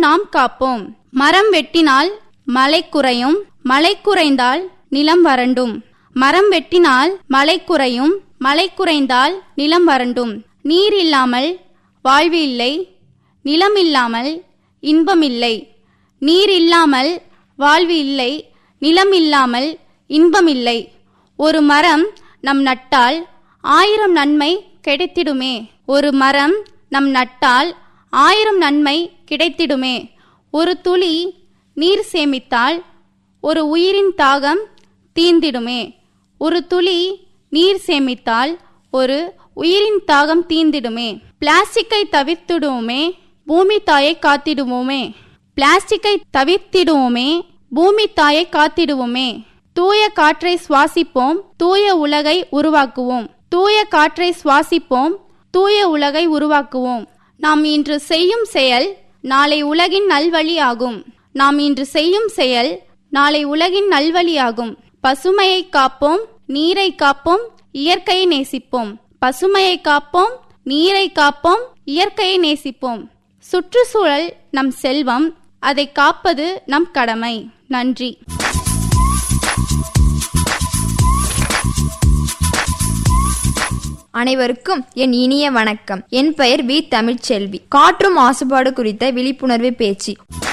நாம் காப்போம் மரம் வெட்டினால் மழை குறையும் மழை குறைந்தால் நிலம் வறண்டும் மரம் வெட்டினால் மழை குறையும் மழை குறைந்தால் நிலம் வறண்டும் நீர் இல்லாமல் வாழ்வு இல்லை நிலம் இல்லாமல் இன்பமில்லை நீர் இல்லாமல் வாழ்வு இல்லை நிலம் இல்லாமல் இன்பமில்லை ஒரு மரம் நம் நட்டால் ஆயிரம் நன்மை கிடைத்திடுமே ஒரு மரம் நம் நட்டால் ஆயிரம் நன்மை கிடைத்திடுமே ஒரு துளி நீர் சேமித்தால் ஒரு உயிரின் தாகம் தீந்திடுமே ஒரு துளி நீர் சேமித்தால் ஒரு உயிரின் தாகம் தீந்திடுமே பிளாஸ்டிக்கை தவிர்த்திடுவோமே பூமி தாயை காத்திடுவோமே பிளாஸ்டிக்கை தவிர்த்திடுவோமே பூமி தாயை காத்திடுவோமே தூய காற்றை சுவாசிப்போம் தூய உலகை உருவாக்குவோம் தூய காற்றை சுவாசிப்போம் தூய உலகை உருவாக்குவோம் நாம் இன்று செய்யும் செயல் நாளை உலகின் நல்வழியாகும் நாம் இன்று செய்யும் செயல் நாளை உலகின் நல்வழியாகும் பசுமையை காப்போம் நீரை காப்போம் இயற்கையை நேசிப்போம் பசுமையை காப்போம் நீரை காப்போம் இயற்கையை நேசிப்போம் சுற்றுச்சூழல் நம் செல்வம் அதை காப்பது நம் கடமை நன்றி அனைவருக்கும் என் இனிய வணக்கம் என் பெயர் வி தமிழ்ச்செல்வி காற்று மாசுபாடு குறித்த விழிப்புணர்வு பேச்சு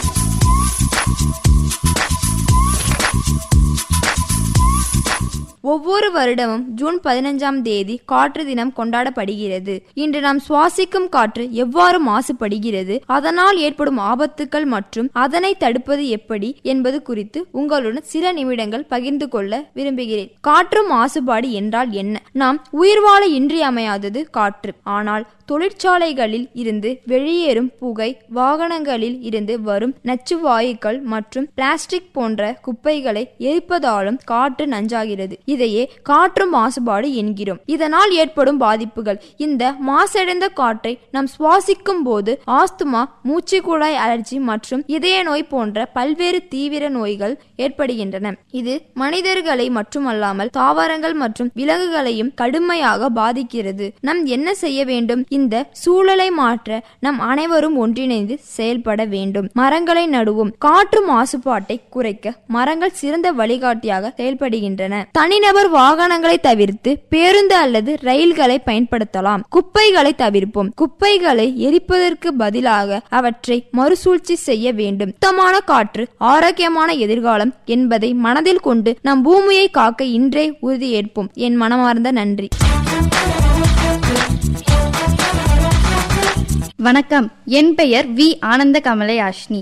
ஒவ்வொரு வருடமும் ஜூன் பதினஞ்சாம் தேதி காற்று தினம் கொண்டாடப்படுகிறது இன்று நாம் சுவாசிக்கும் காற்று எவ்வாறு மாசுபடுகிறது அதனால் ஏற்படும் ஆபத்துக்கள் மற்றும் அதனை தடுப்பது எப்படி என்பது குறித்து உங்களுடன் சில நிமிடங்கள் பகிர்ந்து கொள்ள விரும்புகிறேன் காற்று மாசுபாடு என்றால் என்ன நாம் உயிர் வாழ இன்றியமையாதது காற்று ஆனால் தொழிற்சாலைகளில் இருந்து வெளியேறும் புகை வாகனங்களில் இருந்து வரும் நச்சு வாயுக்கள் மற்றும் பிளாஸ்டிக் போன்ற குப்பைகளை எரிப்பதாலும் காற்று நஞ்சாகிறது இதையே காற்று மாசுபாடு என்கிறோம் இதனால் ஏற்படும் பாதிப்புகள் இந்த மாசடைந்த காற்றை நாம் சுவாசிக்கும் போது ஆஸ்துமா மூச்சுக்குழாய் அலர்ஜி மற்றும் இதய நோய் போன்ற பல்வேறு தீவிர நோய்கள் ஏற்படுகின்றன இது மனிதர்களை மட்டுமல்லாமல் தாவரங்கள் மற்றும் விலங்குகளையும் கடுமையாக பாதிக்கிறது நாம் என்ன செய்ய வேண்டும் இந்த சூழலை மாற்ற நம் அனைவரும் ஒன்றிணைந்து செயல்பட வேண்டும் மரங்களை நடுவோம் காற்று மாசுபாட்டை குறைக்க மரங்கள் சிறந்த வழிகாட்டியாக செயல்படுகின்றன தனிநபர் வாகனங்களை தவிர்த்து பேருந்து அல்லது ரயில்களை பயன்படுத்தலாம் குப்பைகளை தவிர்ப்போம் குப்பைகளை எரிப்பதற்கு பதிலாக அவற்றை மறுசூழ்ச்சி செய்ய வேண்டும் சுத்தமான காற்று ஆரோக்கியமான எதிர்காலம் என்பதை மனதில் கொண்டு நம் பூமியை காக்க இன்றே உறுதியேற்போம் என் மனமார்ந்த நன்றி வணக்கம் என் பெயர் வி ஆனந்த கமலை ஆஷ்னி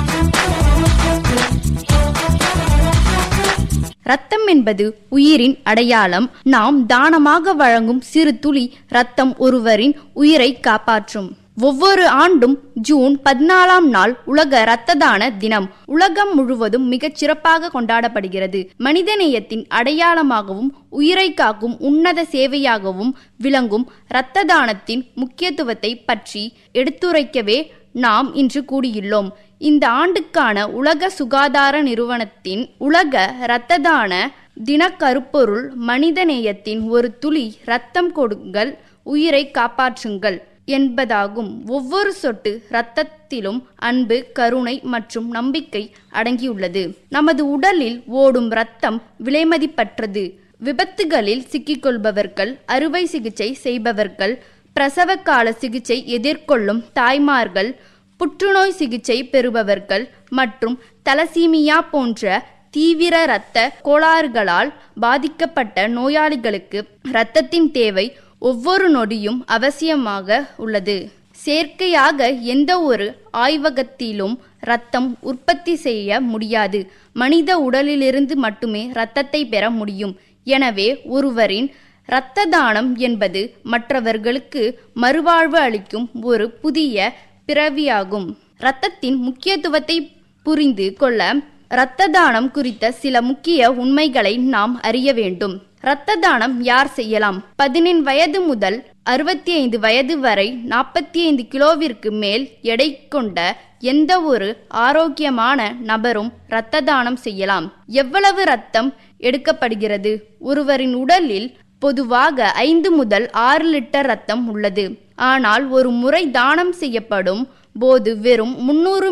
ரத்தம் என்பது உயிரின் அடையாளம் நாம் தானமாக வழங்கும் சிறு துளி ரத்தம் ஒருவரின் உயிரை காப்பாற்றும் ஒவ்வொரு ஆண்டும் ஜூன் பதினாலாம் நாள் உலக இரத்த தான தினம் உலகம் முழுவதும் மிகச் சிறப்பாக கொண்டாடப்படுகிறது மனிதநேயத்தின் அடையாளமாகவும் உயிரை காக்கும் உன்னத சேவையாகவும் விளங்கும் இரத்த தானத்தின் முக்கியத்துவத்தை பற்றி எடுத்துரைக்கவே நாம் இன்று கூடியுள்ளோம் இந்த ஆண்டுக்கான உலக சுகாதார நிறுவனத்தின் உலக இரத்த தான தினக்கருப்பொருள் மனிதநேயத்தின் ஒரு துளி இரத்தம் கொடுங்கள் உயிரை காப்பாற்றுங்கள் என்பதாகும் ஒவ்வொரு சொட்டு இரத்தத்திலும் அன்பு கருணை மற்றும் நம்பிக்கை அடங்கியுள்ளது நமது உடலில் ஓடும் இரத்தம் விலைமதிப்பற்றது விபத்துகளில் சிக்கிக்கொள்பவர்கள் அறுவை சிகிச்சை செய்பவர்கள் பிரசவ கால சிகிச்சை எதிர்கொள்ளும் தாய்மார்கள் புற்றுநோய் சிகிச்சை பெறுபவர்கள் மற்றும் தலசீமியா போன்ற தீவிர இரத்த கோளாறுகளால் பாதிக்கப்பட்ட நோயாளிகளுக்கு இரத்தத்தின் தேவை ஒவ்வொரு நொடியும் அவசியமாக உள்ளது செயற்கையாக எந்த ஒரு ஆய்வகத்திலும் இரத்தம் உற்பத்தி செய்ய முடியாது மனித உடலிலிருந்து மட்டுமே இரத்தத்தை பெற முடியும் எனவே ஒருவரின் இரத்த தானம் என்பது மற்றவர்களுக்கு மறுவாழ்வு அளிக்கும் ஒரு புதிய பிறவியாகும் இரத்தத்தின் முக்கியத்துவத்தை புரிந்து கொள்ள இரத்த தானம் குறித்த சில முக்கிய உண்மைகளை நாம் அறிய வேண்டும் இரத்த தானம் யார் செய்யலாம் பதினெண் வயது முதல் அறுபத்தி ஐந்து வயது வரை நாற்பத்தி ஐந்து கிலோவிற்கு மேல் எடை கொண்ட எந்த ஒரு ஆரோக்கியமான நபரும் இரத்த தானம் செய்யலாம் எவ்வளவு இரத்தம் எடுக்கப்படுகிறது ஒருவரின் உடலில் பொதுவாக ஐந்து முதல் ஆறு லிட்டர் ரத்தம் உள்ளது ஆனால் ஒரு முறை தானம் செய்யப்படும் போது வெறும் முன்னூறு